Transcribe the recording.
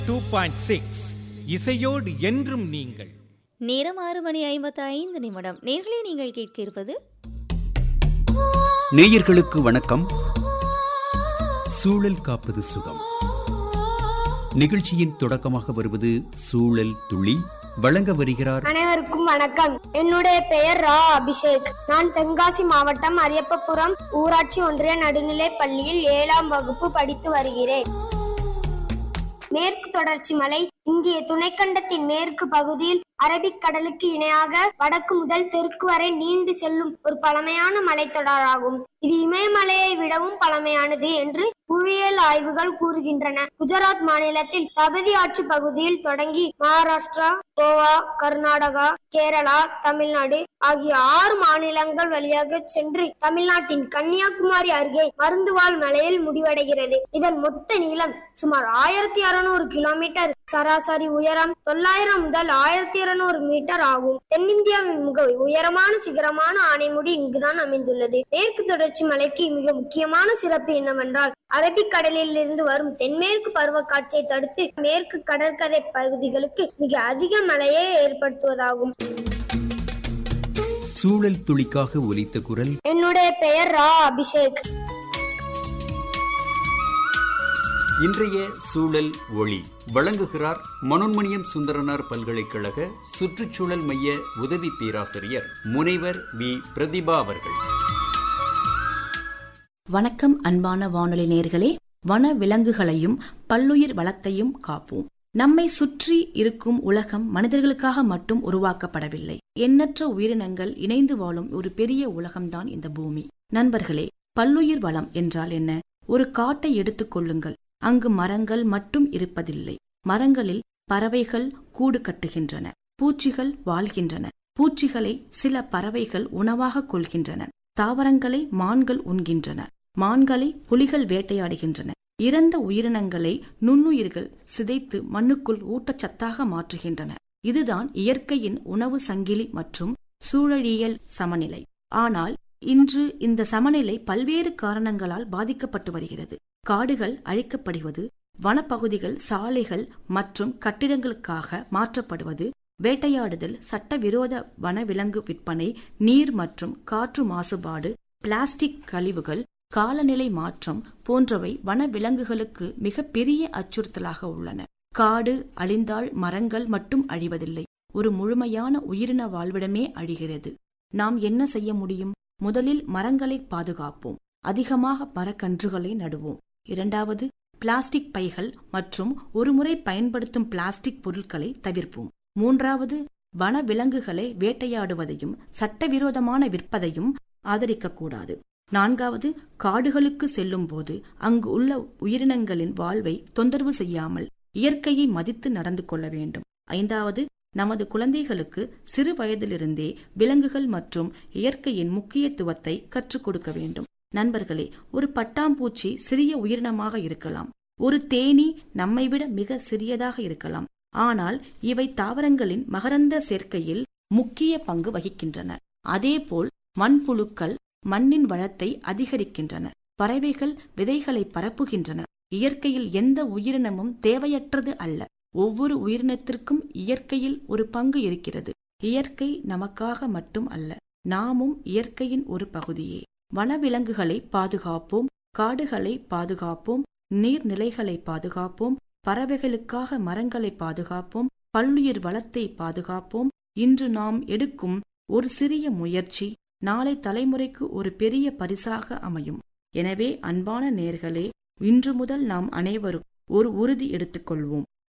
two point six இசையோடு என்றும் நீங்கள் நேரம் ஆறு மணி ஐம்பத்தி ஐந்து நிமிடம் நேர்களை நீங்கள் கேட்க இருப்பது நேயர்களுக்கு வணக்கம் சூழல் காப்பது சுகம் நிகழ்ச்சியின் தொடக்கமாக வருவது சூழல் துளி வழங்க வருகிறார் அனைவருக்கும் வணக்கம் என்னுடைய பெயர் ரா அபிஷேக் நான் தென்காசி மாவட்டம் அரியப்பபுரம் ஊராட்சி ஒன்றிய நடுநிலைப் பள்ளியில் ஏழாம் வகுப்பு படித்து வருகிறேன் மேற்கு தொடர்ச்சி மலை இந்திய துணைக்கண்டத்தின் மேற்கு பகுதியில் அரபிக்கடலுக்கு இணையாக வடக்கு முதல் தெற்கு வரை நீண்டு செல்லும் ஒரு பழமையான மலைத்தொடராகும் இது இமயமலையை விடவும் பழமையானது என்று புவியியல் ஆய்வுகள் கூறுகின்றன குஜராத் மாநிலத்தில் தபதி ஆட்சி பகுதியில் தொடங்கி மகாராஷ்டிரா கோவா கர்நாடகா கேரளா தமிழ்நாடு ஆகிய ஆறு மாநிலங்கள் வழியாக சென்று தமிழ்நாட்டின் கன்னியாகுமரி அருகே மருந்துவாள் மலையில் முடிவடைகிறது இதன் மொத்த நீளம் சுமார் ஆயிரத்தி அறுநூறு கிலோமீட்டர் சராசரி உயரம் தொள்ளாயிரம் முதல் ஆயிரத்தி இருநூறு மீட்டர் ஆகும் தென்னிந்தியாவின் மிக உயரமான சிகரமான ஆனைமுடி இங்குதான் அமைந்துள்ளது மேற்கு தொடர்ச்சி மலைக்கு மிக முக்கியமான சிறப்பு என்னவென்றால் அரபிக்கடலில் இருந்து வரும் தென்மேற்கு பருவக்காட்சியை தடுத்து மேற்கு கடற்கரை பகுதிகளுக்கு மிக அதிக மழையை ஏற்படுத்துவதாகும் சூழல் துளிக்காக ஒலித்த குரல் என்னுடைய பெயர் ரா அபிஷேக் இன்றைய சூழல் ஒளி வழங்குகிறார் மனோன்மணியம் சுந்தரனார் பல்கலைக்கழக சுற்றுச்சூழல் மைய உதவி பேராசிரியர் முனைவர் வி பிரதிபா அவர்கள் வணக்கம் அன்பான வானொலி நேர்களே வன விலங்குகளையும் பல்லுயிர் வளத்தையும் காப்போம் நம்மை சுற்றி இருக்கும் உலகம் மனிதர்களுக்காக மட்டும் உருவாக்கப்படவில்லை எண்ணற்ற உயிரினங்கள் இணைந்து வாழும் ஒரு பெரிய உலகம்தான் இந்த பூமி நண்பர்களே பல்லுயிர் வளம் என்றால் என்ன ஒரு காட்டை எடுத்துக் கொள்ளுங்கள் அங்கு மரங்கள் மட்டும் இருப்பதில்லை மரங்களில் பறவைகள் கூடு கட்டுகின்றன பூச்சிகள் வாழ்கின்றன பூச்சிகளை சில பறவைகள் உணவாக கொள்கின்றன தாவரங்களை மான்கள் உண்கின்றன மான்களை புலிகள் வேட்டையாடுகின்றன இறந்த உயிரினங்களை நுண்ணுயிர்கள் சிதைத்து மண்ணுக்குள் ஊட்டச்சத்தாக மாற்றுகின்றன இதுதான் இயற்கையின் உணவு சங்கிலி மற்றும் சூழலியல் சமநிலை ஆனால் இன்று இந்த சமநிலை பல்வேறு காரணங்களால் பாதிக்கப்பட்டு வருகிறது காடுகள் அழிக்கப்படுவது வனப்பகுதிகள் சாலைகள் மற்றும் கட்டிடங்களுக்காக மாற்றப்படுவது வேட்டையாடுதல் சட்டவிரோத வனவிலங்கு விற்பனை நீர் மற்றும் காற்று மாசுபாடு பிளாஸ்டிக் கழிவுகள் காலநிலை மாற்றம் போன்றவை வனவிலங்குகளுக்கு மிக பெரிய அச்சுறுத்தலாக உள்ளன காடு அழிந்தால் மரங்கள் மட்டும் அழிவதில்லை ஒரு முழுமையான உயிரின வாழ்விடமே அழிகிறது நாம் என்ன செய்ய முடியும் முதலில் மரங்களை பாதுகாப்போம் அதிகமாக மரக்கன்றுகளை நடுவோம் இரண்டாவது பிளாஸ்டிக் பைகள் மற்றும் ஒருமுறை பயன்படுத்தும் பிளாஸ்டிக் பொருட்களை தவிர்ப்போம் மூன்றாவது வன விலங்குகளை வேட்டையாடுவதையும் சட்டவிரோதமான விற்பதையும் ஆதரிக்கக்கூடாது நான்காவது காடுகளுக்கு செல்லும் போது அங்கு உள்ள உயிரினங்களின் வாழ்வை தொந்தரவு செய்யாமல் இயற்கையை மதித்து நடந்து கொள்ள வேண்டும் ஐந்தாவது நமது குழந்தைகளுக்கு சிறு வயதிலிருந்தே விலங்குகள் மற்றும் இயற்கையின் முக்கியத்துவத்தை கற்றுக் கொடுக்க வேண்டும் நண்பர்களே ஒரு பட்டாம்பூச்சி சிறிய உயிரினமாக இருக்கலாம் ஒரு தேனி நம்மை விட மிக சிறியதாக இருக்கலாம் ஆனால் இவை தாவரங்களின் மகரந்த சேர்க்கையில் முக்கிய பங்கு வகிக்கின்றன அதேபோல் மண்புழுக்கள் மண்ணின் வளத்தை அதிகரிக்கின்றன பறவைகள் விதைகளை பரப்புகின்றன இயற்கையில் எந்த உயிரினமும் தேவையற்றது அல்ல ஒவ்வொரு உயிரினத்திற்கும் இயற்கையில் ஒரு பங்கு இருக்கிறது இயற்கை நமக்காக மட்டும் அல்ல நாமும் இயற்கையின் ஒரு பகுதியே வனவிலங்குகளை பாதுகாப்போம் காடுகளை பாதுகாப்போம் நீர்நிலைகளை பாதுகாப்போம் பறவைகளுக்காக மரங்களை பாதுகாப்போம் பல்லுயிர் வளத்தை பாதுகாப்போம் இன்று நாம் எடுக்கும் ஒரு சிறிய முயற்சி நாளை தலைமுறைக்கு ஒரு பெரிய பரிசாக அமையும் எனவே அன்பான நேர்களே இன்று முதல் நாம் அனைவரும் ஒரு உறுதி எடுத்துக்கொள்வோம்